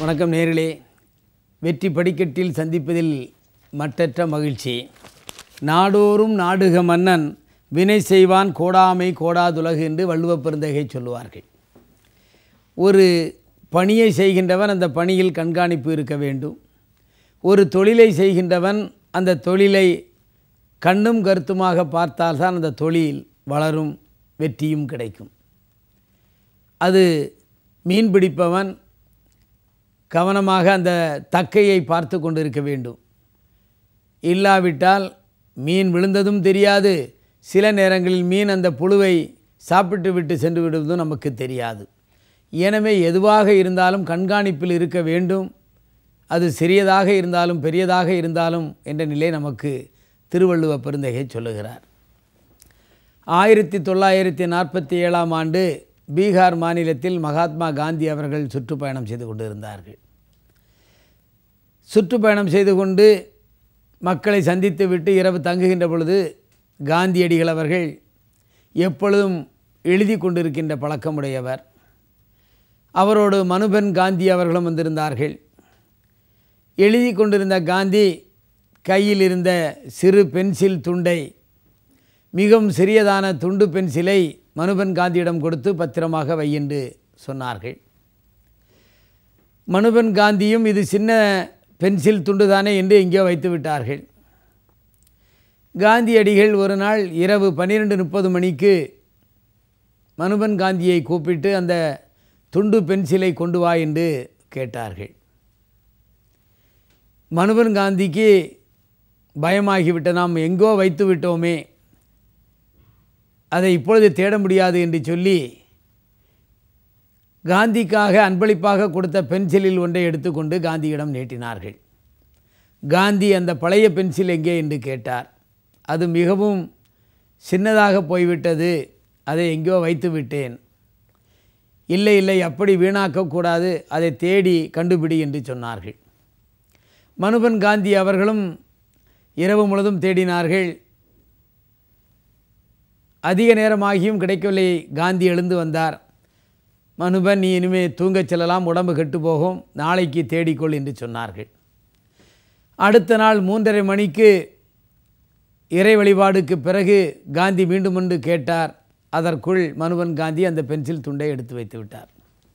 வணக்கம் நேர்களே வெற்றி படிக்கட்டில் சந்திப்பதில் மட்டற்ற மகிழ்ச்சி நாடோறும் நாடுக மன்னன் வினை செய்வான் கோடாமை கோடாதுலகு என்று வள்ளுவப் பெருந்தகை சொல்லுவார்கள் ஒரு பணியை செய்கின்றவன் அந்த பணியில் கண்காணிப்பு இருக்க வேண்டும் ஒரு தொழிலை செய்கின்றவன் அந்த தொழிலை கண்ணும் கருத்துமாக பார்த்தால்தான் அந்த தொழில் வளரும் வெற்றியும் கிடைக்கும் அது மீன் பிடிப்பவன் கவனமாக அந்த தக்கையை பார்த்து கொண்டிருக்க வேண்டும் இல்லாவிட்டால் மீன் விழுந்ததும் தெரியாது சில நேரங்களில் மீன் அந்த புழுவை சாப்பிட்டு விட்டு சென்று விடுவதும் நமக்கு தெரியாது எனவே எதுவாக இருந்தாலும் கண்காணிப்பில் இருக்க வேண்டும் அது சிறியதாக இருந்தாலும் பெரியதாக இருந்தாலும் என்ற நிலை நமக்கு திருவள்ளுவ பெருந்தகை சொல்லுகிறார் ஆயிரத்தி தொள்ளாயிரத்தி நாற்பத்தி ஏழாம் ஆண்டு பீகார் மாநிலத்தில் மகாத்மா காந்தி அவர்கள் சுற்றுப்பயணம் செய்து கொண்டிருந்தார்கள் சுற்றுப்பயணம் செய்து கொண்டு மக்களை சந்தித்து விட்டு இரவு தங்குகின்ற பொழுது காந்தியடிகள் அவர்கள் எப்பொழுதும் எழுதி கொண்டிருக்கின்ற பழக்கமுடையவர் அவரோடு மனுபென் காந்தி அவர்களும் வந்திருந்தார்கள் எழுதி கொண்டிருந்த காந்தி கையில் இருந்த சிறு பென்சில் துண்டை மிகவும் சிறியதான துண்டு பென்சிலை மனுபன் காந்தியிடம் கொடுத்து பத்திரமாக வை என்று சொன்னார்கள் மனுபன் காந்தியும் இது சின்ன பென்சில் துண்டு தானே என்று எங்கேயோ வைத்து விட்டார்கள் காந்தியடிகள் ஒரு நாள் இரவு பன்னிரெண்டு முப்பது மணிக்கு மனுபன் காந்தியை கூப்பிட்டு அந்த துண்டு பென்சிலை கொண்டு வா என்று கேட்டார்கள் மனுபன் காந்திக்கு பயமாகிவிட்ட நாம் எங்கோ வைத்து விட்டோமே அதை இப்பொழுது தேட முடியாது என்று சொல்லி காந்திக்காக அன்பளிப்பாக கொடுத்த பென்சிலில் ஒன்றை எடுத்துக்கொண்டு காந்தியிடம் நீட்டினார்கள் காந்தி அந்த பழைய பென்சில் எங்கே என்று கேட்டார் அது மிகவும் சின்னதாக போய்விட்டது அதை எங்கேயோ வைத்து விட்டேன் இல்லை இல்லை அப்படி வீணாக்கக்கூடாது அதை தேடி கண்டுபிடி என்று சொன்னார்கள் மனுபன் காந்தி அவர்களும் இரவு முழுதும் தேடினார்கள் அதிக நேரமாகியும் கிடைக்கவில்லை காந்தி எழுந்து வந்தார் மனுபன் நீ இனிமே தூங்கச் செல்லலாம் உடம்பு கெட்டு போகும் நாளைக்கு தேடிக்கொள் என்று சொன்னார்கள் அடுத்த நாள் மூன்றரை மணிக்கு இறை வழிபாடுக்கு பிறகு காந்தி மீண்டும் வந்து கேட்டார் அதற்குள் மனுபன் காந்தி அந்த பென்சில் துண்டை எடுத்து வைத்து விட்டார்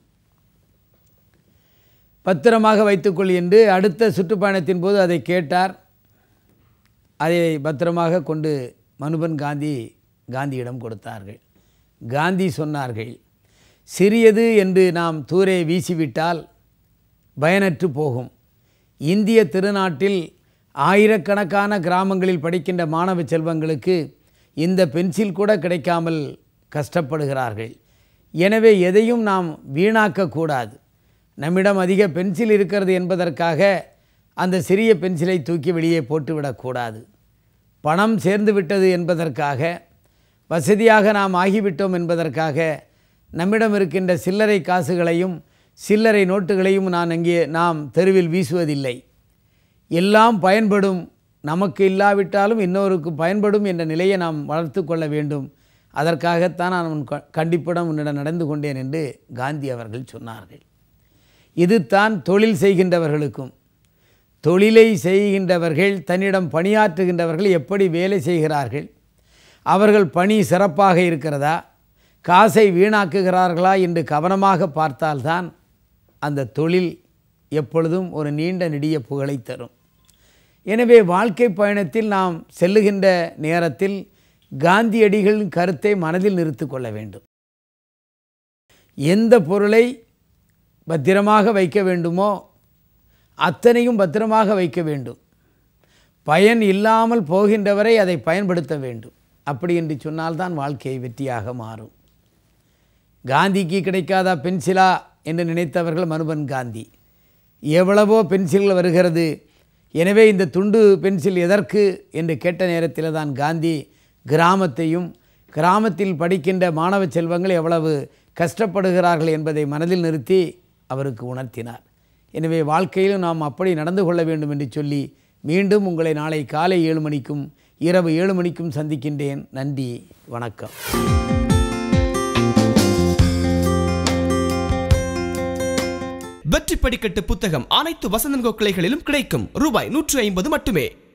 பத்திரமாக வைத்துக்கொள் என்று அடுத்த சுற்றுப்பயணத்தின் போது அதை கேட்டார் அதை பத்திரமாக கொண்டு மனுபன் காந்தி காந்தியிடம் கொடுத்தார்கள் காந்தி சொன்னார்கள் சிறியது என்று நாம் தூரே வீசிவிட்டால் பயனற்று போகும் இந்திய திருநாட்டில் ஆயிரக்கணக்கான கிராமங்களில் படிக்கின்ற மாணவ செல்வங்களுக்கு இந்த பென்சில் கூட கிடைக்காமல் கஷ்டப்படுகிறார்கள் எனவே எதையும் நாம் வீணாக்கக்கூடாது நம்மிடம் அதிக பென்சில் இருக்கிறது என்பதற்காக அந்த சிறிய பென்சிலை தூக்கி வெளியே போட்டுவிடக்கூடாது பணம் சேர்ந்து விட்டது என்பதற்காக வசதியாக நாம் ஆகிவிட்டோம் என்பதற்காக நம்மிடம் இருக்கின்ற சில்லறை காசுகளையும் சில்லறை நோட்டுகளையும் நான் அங்கே நாம் தெருவில் வீசுவதில்லை எல்லாம் பயன்படும் நமக்கு இல்லாவிட்டாலும் இன்னொருக்கு பயன்படும் என்ற நிலையை நாம் வளர்த்து கொள்ள வேண்டும் அதற்காகத்தான் நான் உன் க- கண்டிப்புடன் உன்னிடம் நடந்து கொண்டேன் என்று காந்தி அவர்கள் சொன்னார்கள் இது தான் தொழில் செய்கின்றவர்களுக்கும் தொழிலை செய்கின்றவர்கள் தன்னிடம் பணியாற்றுகின்றவர்கள் எப்படி வேலை செய்கிறார்கள் அவர்கள் பணி சிறப்பாக இருக்கிறதா காசை வீணாக்குகிறார்களா என்று கவனமாக பார்த்தால்தான் அந்த தொழில் எப்பொழுதும் ஒரு நீண்ட நெடிய புகழை தரும் எனவே வாழ்க்கை பயணத்தில் நாம் செல்லுகின்ற நேரத்தில் காந்தியடிகளின் கருத்தை மனதில் நிறுத்து கொள்ள வேண்டும் எந்த பொருளை பத்திரமாக வைக்க வேண்டுமோ அத்தனையும் பத்திரமாக வைக்க வேண்டும் பயன் இல்லாமல் போகின்றவரை அதை பயன்படுத்த வேண்டும் அப்படி என்று சொன்னால்தான் வாழ்க்கை வெற்றியாக மாறும் காந்திக்கு கிடைக்காதா பென்சிலா என்று நினைத்தவர்கள் மனுபன் காந்தி எவ்வளவோ பென்சில்கள் வருகிறது எனவே இந்த துண்டு பென்சில் எதற்கு என்று கேட்ட நேரத்தில் தான் காந்தி கிராமத்தையும் கிராமத்தில் படிக்கின்ற மாணவ செல்வங்கள் எவ்வளவு கஷ்டப்படுகிறார்கள் என்பதை மனதில் நிறுத்தி அவருக்கு உணர்த்தினார் எனவே வாழ்க்கையிலும் நாம் அப்படி நடந்து கொள்ள வேண்டும் என்று சொல்லி மீண்டும் உங்களை நாளை காலை ஏழு மணிக்கும் இரவு ஏழு மணிக்கும் சந்திக்கின்றேன் நன்றி வணக்கம் வெற்றி படிக்கட்டு புத்தகம் அனைத்து வசந்தன்கோ கிளைகளிலும் கிடைக்கும் ரூபாய் நூற்று ஐம்பது மட்டுமே